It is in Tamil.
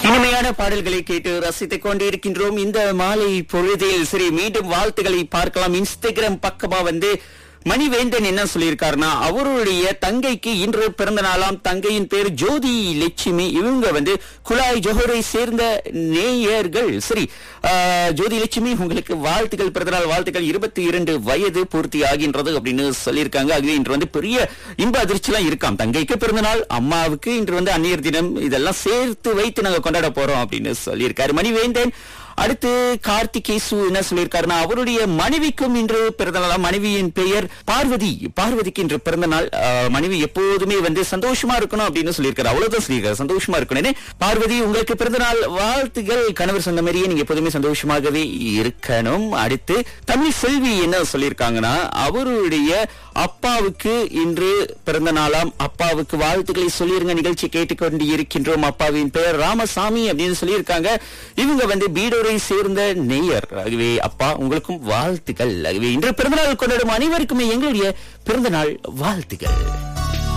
இனிமையான பாடல்களை கேட்டு ரசித்துக் கொண்டிருக்கின்றோம் இந்த மாலை பொழுதில் சரி மீண்டும் வாழ்த்துக்களை பார்க்கலாம் இன்ஸ்டாகிராம் பக்கமா வந்து மணிவேந்தன் என்ன சொல்லியிருக்காருன்னா அவருடைய தங்கைக்கு இன்று பிறந்த நாளாம் தங்கையின் பேர் ஜோதி லட்சுமி இவங்க வந்து குழாய் ஜோஹரை சேர்ந்த நேயர்கள் சரி ஆஹ், ஜோதி லட்சுமி உங்களுக்கு வாழ்த்துக்கள் பிறந்தநாள் வாழ்த்துக்கள் இருபத்தி இரண்டு வயது பூர்த்தி ஆகின்றது அப்படின்னு சொல்லியிருக்காங்க ஆகவே இன்று வந்து பெரிய இன்ப அதிர்ச்சிலாம் இருக்காம் தங்கைக்கு பிறந்தநாள் அம்மாவுக்கு இன்று வந்து அந்நியர் தினம் இதெல்லாம் சேர்த்து வைத்து நாங்க கொண்டாட போறோம் அப்படின்னு சொல்லியிருக்காரு மணிவேந்தன் அடுத்து கார்த்திகேசு என்ன சொல்லியிருக்காருன்னா அவருடைய மனைவிக்கும் இன்று பிறந்தநாள் மனைவியின் பெயர் பார்வதி பார்வதிக்கு இன்று பிறந்த நாள் ஆஹ், மனைவி எப்போதுமே வந்து சந்தோஷமா இருக்கணும் அப்படின்னு சொல்லியிருக்காரு அவ்வளவுதான் சொல்லியிருக்காரு சந்தோஷமா இருக்கணும் பார்வதி உங்களுக்கு பிறந்த நாள் வாழ்த்துகள் கணவர் சொன்ன மாதிரியே நீங்க எப்போதுமே சந்தோஷமாகவே இருக்கணும் அடுத்து தமிழ் செல்வி என்ன சொல்லியிருக்காங்கன்னா அவருடைய அப்பாவுக்கு இன்று பிறந்த நாளாம் அப்பாவுக்கு வாழ்த்துக்களை சொல்லிருங்க நிகழ்ச்சி கேட்டுக்கொண்டு இருக்கின்றோம் அப்பாவின் பெயர் ராமசாமி அப்படின்னு சொல்லியிருக்காங்க இவங்க வந்து பீடோரை சேர்ந்த நேயர் ஆகவே அப்பா உங்களுக்கும் வாழ்த்துக்கள் ஆகவே இன்று பிறந்தநாள் கொண்டாடும் அனைவருக்குமே எங்களுடைய பிறந்தநாள் வாழ்த்துக்கள்